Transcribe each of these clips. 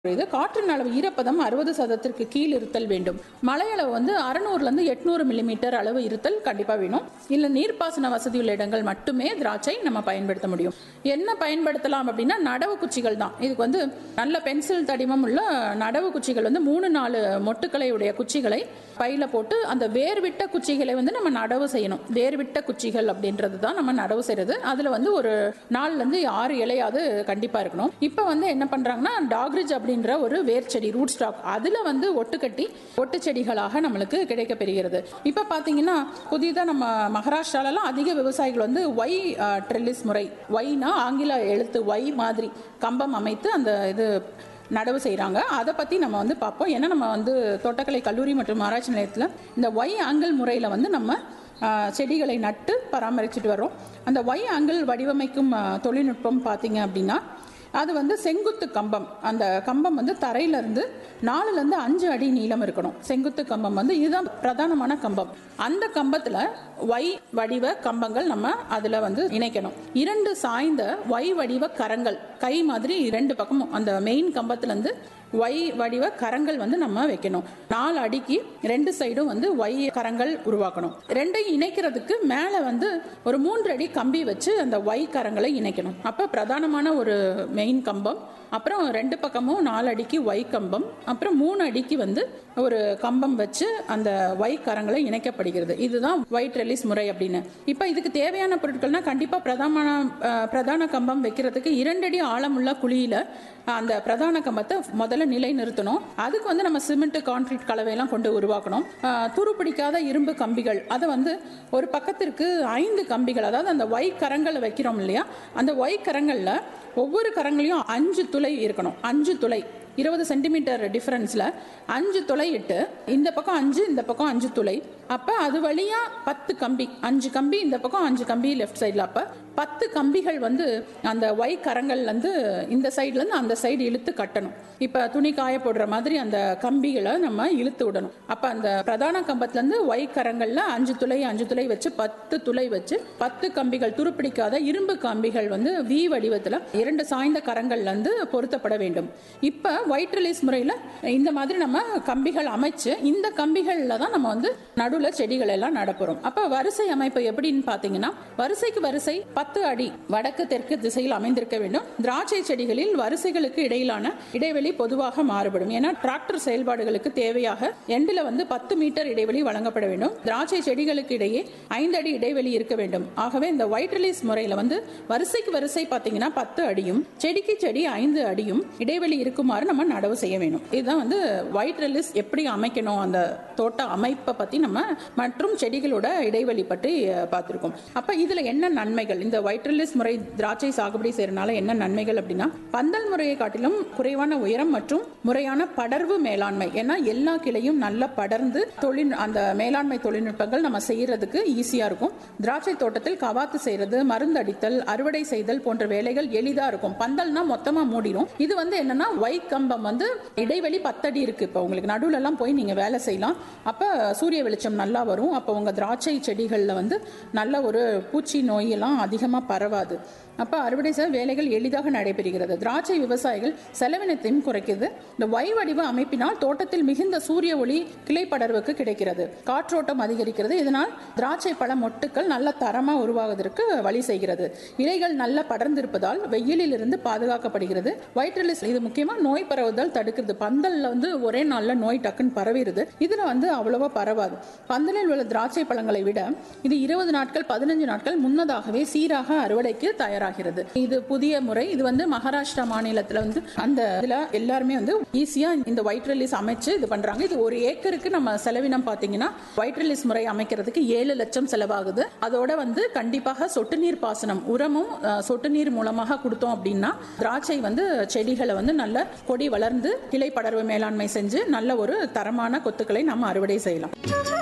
இது காற்றின் அளவு ஈரப்பதம் அறுபது சதத்திற்கு கீழ் இருத்தல் வேண்டும் மழை அளவு வந்து அறுநூறுலேருந்து எட்நூறு மில்லிமீட்டர் அளவு இருத்தல் கண்டிப்பாக வேணும் இல்லை நீர்ப்பாசன வசதி உள்ள இடங்கள் மட்டுமே திராட்சை நம்ம பயன்படுத்த முடியும் என்ன பயன்படுத்தலாம் அப்படின்னா நடவு குச்சிகள் தான் இதுக்கு வந்து நல்ல பென்சில் தடிமம் உள்ள நடவு குச்சிகள் வந்து மூணு நாலு மொட்டுக்களை உடைய குச்சிகளை பையில போட்டு அந்த வேர்விட்ட குச்சிகளை வந்து நம்ம நடவு செய்யணும் வேர்விட்ட குச்சிகள் அப்படின்றது தான் நம்ம நடவு செய்யறது அதுல வந்து ஒரு நாலுல இருந்து ஆறு இலையாவது கண்டிப்பா இருக்கணும் இப்போ வந்து என்ன பண்றாங்கன்னா டாக்ரிஜ் அப்படின்ற ஒரு வேர் செடி ரூட் ஸ்டாக் அதுல வந்து ஒட்டு கட்டி ஒட்டு செடிகளாக நம்மளுக்கு கிடைக்க பெறுகிறது இப்போ பாத்தீங்கன்னா புதிதாக நம்ம மகாராஷ்டிராலலாம் அதிக விவசாயிகள் வந்து ஒய் ட்ரெல்லிஸ் முறை ஒய்னா ஆங்கில எழுத்து ஒய் மாதிரி கம்பம் அமைத்து அந்த இது நடவு செய்கிறாங்க அதை பற்றி நம்ம வந்து பார்ப்போம் ஏன்னா நம்ம வந்து தோட்டக்கலை கல்லூரி மற்றும் ஆராய்ச்சி நிலையத்தில் இந்த ஒய் ஆங்கிள் முறையில் வந்து நம்ம ஆ, செடிகளை நட்டு பராமரிச்சுட்டு வரோம் அந்த ஒய் ஆங்கிள் வடிவமைக்கும் ஆ, தொழில்நுட்பம் பார்த்தீங்க அப்படின்னா அது வந்து செங்குத்து கம்பம் அந்த கம்பம் வந்து தரையிலேருந்து நாலுலேருந்து அஞ்சு அடி நீளம் இருக்கணும் செங்குத்து கம்பம் வந்து இதுதான் பிரதானமான கம்பம் அந்த கம்பத்தில் ஒய் வடிவ கம்பங்கள் நம்ம அதில் வந்து இணைக்கணும் இரண்டு சாய்ந்த ஒய் வடிவ கரங்கள் கை மாதிரி ரெண்டு பக்கமும் அந்த மெயின் கம்பத்துலேருந்து ஒய் வடிவ கரங்கள் வந்து நம்ம வைக்கணும் நாலு அடிக்கு ரெண்டு சைடும் வந்து ஒய் கரங்கள் உருவாக்கணும் ரெண்டையும் இணைக்கிறதுக்கு மேலே வந்து ஒரு மூன்று அடி கம்பி வச்சு அந்த ஒய் கரங்களை இணைக்கணும் அப்போ பிரதானமான ஒரு மெயின் கம்பம் அப்புறம் ரெண்டு பக்கமும் நாலு அடிக்கு ஒய் கம்பம் அப்புறம் மூணு அடிக்கு வந்து ஒரு கம்பம் வச்சு அந்த ஒய் கரங்களை இணைக்கப்படுகிறது இதுதான் ஒயிட் ரெலிஸ் முறை அப்படின்னு இப்போ இதுக்கு தேவையான பொருட்கள்னா கண்டிப்பாக பிரதான அஹ், பிரதான கம்பம் வைக்கிறதுக்கு இரண்டடி ஆழமுள்ள குழியில அந்த பிரதான கம்பத்தை முதல்ல நிலை நிறுத்தணும் அதுக்கு வந்து நம்ம சிமெண்ட் கான்கிரீட் கலவையெல்லாம் கொண்டு உருவாக்கணும் அஹ், துரு பிடிக்காத இரும்பு கம்பிகள் அதை வந்து ஒரு பக்கத்திற்கு ஐந்து கம்பிகள் அதாவது அந்த ஒய் கரங்களை வைக்கிறோம் இல்லையா அந்த ஒய் கரங்களில் ஒவ்வொரு கரங்களையும் அஞ்சு துளை இருக்கணும் அஞ்சு துளை இருபது சென்டிமீட்டர் டிஃபரன்ஸில் அஞ்சு துளை இட்டு இந்த பக்கம் அஞ்சு இந்த பக்கம் அஞ்சு துளை அப்போ அது வழியாக பத்து கம்பி அஞ்சு கம்பி இந்த பக்கம் அஞ்சு கம்பி லெஃப்ட் சைடில் அப்போ பத்து கம்பிகள் வந்து அந்த ஒய் கரங்கள்லேருந்து இந்த சைட்லேருந்து அந்த சைடு இழுத்து கட்டணும் இப்போ துணி காய போடுற மாதிரி அந்த கம்பிகளை நம்ம இழுத்து விடணும் அப்போ அந்த பிரதான கம்பத்துலேருந்து ஒய் கரங்களில் அஞ்சு துளை அஞ்சு துளை வச்சு பத்து துளை வச்சு பத்து கம்பிகள் துருப்பிடிக்காத இரும்பு கம்பிகள் வந்து வி வடிவத்தில் இரண்டு சாய்ந்த கரங்கள்ல இருந்து பொருத்தப்பட வேண்டும் இப்போ ஒயிட் ரிலீஸ் முறையில் இந்த மாதிரி நம்ம கம்பிகள் அமைச்சு இந்த கம்பிகளில் தான் நம்ம வந்து நடுவில் செடிகள் எல்லாம் நடப்புறோம் அப்போ வரிசை அமைப்பு எப்படின்னு பார்த்தீங்கன்னா வரிசைக்கு வரிசை பத்து அடி வடக்கு தெற்கு திசையில் அமைந்திருக்க வேண்டும் திராட்சை செடிகளில் வரிசைகளுக்கு இடையிலான இடைவெளி பொதுவாக மாறுபடும் ஏன்னா டிராக்டர் செயல்பாடுகளுக்கு தேவையாக எண்டில் வந்து பத்து மீட்டர் இடைவெளி வழங்கப்பட வேண்டும் திராட்சை செடிகளுக்கு இடையே ஐந்து அடி இடைவெளி இருக்க வேண்டும் ஆகவே இந்த ஒயிட் ரிலீஸ் முறையில் வந்து வரிசைக்கு வரிசை பார்த்தீங்கன்னா பத்து அடியும் செடிக்கு செடி ஐந்து அடியும் இடைவெளி இருக்குமாறு நம்ம நடவு செய்ய வேணும் இதுதான் வந்து ஒயிட் ரிலீஸ் எப்படி அமைக்கணும் அந்த தோட்ட அமைப்பை பற்றி நம்ம மற்றும் செடிகளோட இடைவெளி பற்றி அஹ், பார்த்திருக்கோம் அப்போ இதில் என்ன நன்மைகள் இந்த ஒயிட் ரிலீஸ் முறை திராட்சை சாகுபடி செய்யறதுனால என்ன நன்மைகள் அப்படின்னா பந்தல் முறையை காட்டிலும் குறைவான உயரம் மற்றும் முறையான படர்வு மேலாண்மை ஏன்னா எல்லா கிளையும் நல்லா படர்ந்து தொழில் அந்த மேலாண்மை தொழில்நுட்பங்கள் நம்ம செய்யறதுக்கு ஈஸியா இருக்கும் திராட்சை தோட்டத்தில் கவாத்து செய்யறது மருந்து அடித்தல் அறுவடை செய்தல் போன்ற வேலைகள் எளிதா இருக்கும் பந்தல்னா மொத்தமா மூடிடும் இது வந்து என்னன்னா ஒய் கம்பம் வந்து இடைவெளி பத்தடி இருக்கு இப்போ உங்களுக்கு நடுவுல எல்லாம் போய் நீங்க வேலை செய்யலாம் அப்ப சூரிய வெளிச்சம் நல்லா வரும் அப்போ உங்க திராட்சை செடிகள்ல வந்து நல்ல ஒரு பூச்சி நோயெல்லாம் அதிகமா பரவாது அப்ப அறுவடை செய்ய வேலைகள் எளிதாக நடைபெறுகிறது திராட்சை விவசாயிகள் செலவினத்தையும் குறைக்குது இந்த ஒய் வடிவ அமைப்பினால் தோட்டத்தில் மிகுந்த சூரிய ஒளி கிளை படர்வுக்கு கிடைக்கிறது காற்றோட்டம் அதிகரிக்கிறது இதனால் திராட்சை பழ மொட்டுக்கள் நல்ல தரமா உருவாவதற்கு வழி செய்கிறது இலைகள் நல்ல படர்ந்திருப்பதால் வெயிலில் இருந்து பாதுகாக்கப்படுகிறது வயிற்றில் இது முக்கியமா நோய் பரவுதல் தடுக்கிறது பந்தல்ல வந்து ஒரே நாள்ல நோய் டக்குன்னு பரவிடுது இதுல வந்து அவ்வளவா பரவாது பந்தலில் உள்ள திராட்சை பழங்களை விட இது இருபது நாட்கள் பதினஞ்சு நாட்கள் முன்னதாகவே சீராக அறுவடைக்கு தயாராகிறது இது புதிய முறை இது வந்து மகாராஷ்டிரா மாநிலத்துல வந்து அந்த இதுல எல்லாருமே வந்து ஈஸியா இந்த ஒயிட் ரிலீஸ் அமைச்சு இது பண்றாங்க இது ஒரு ஏக்கருக்கு நம்ம செலவினம் பாத்தீங்கன்னா ஒயிட் ரிலீஸ் முறை அமைக்கிறதுக்கு ஏழு லட்சம் செலவாகுது அதோட வந்து கண்டிப்பாக சொட்டு நீர் பாசனம் உரமும் அஹ், சொட்டு நீர் மூலமாக கொடுத்தோம் அப்படின்னா திராட்சை வந்து செடிகளை வந்து நல்ல கொடி வளர்ந்து கிளை படர்வு மேலாண்மை செஞ்சு நல்ல ஒரு தரமான கொத்துக்களை நம்ம அறுவடை செய்யலாம்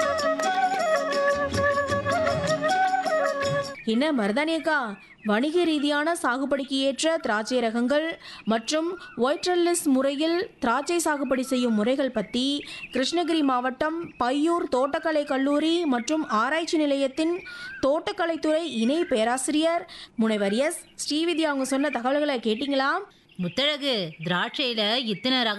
என்ன மருதானியக்கா வணிக ரீதியான சாகுபடிக்கு ஏற்ற திராட்சை ரகங்கள் மற்றும் ஒயிட்ரல்லிஸ் முறையில் திராட்சை சாகுபடி செய்யும் முறைகள் பற்றி கிருஷ்ணகிரி மாவட்டம் பையூர் தோட்டக்கலை கல்லூரி மற்றும் ஆராய்ச்சி நிலையத்தின் தோட்டக்கலைத்துறை இணை பேராசிரியர் முனைவர் எஸ் ஸ்ரீவித்யா அவங்க சொன்ன தகவல்களை கேட்டிங்களா முத்தழகு திராட்சையில இத்தனை ரகம்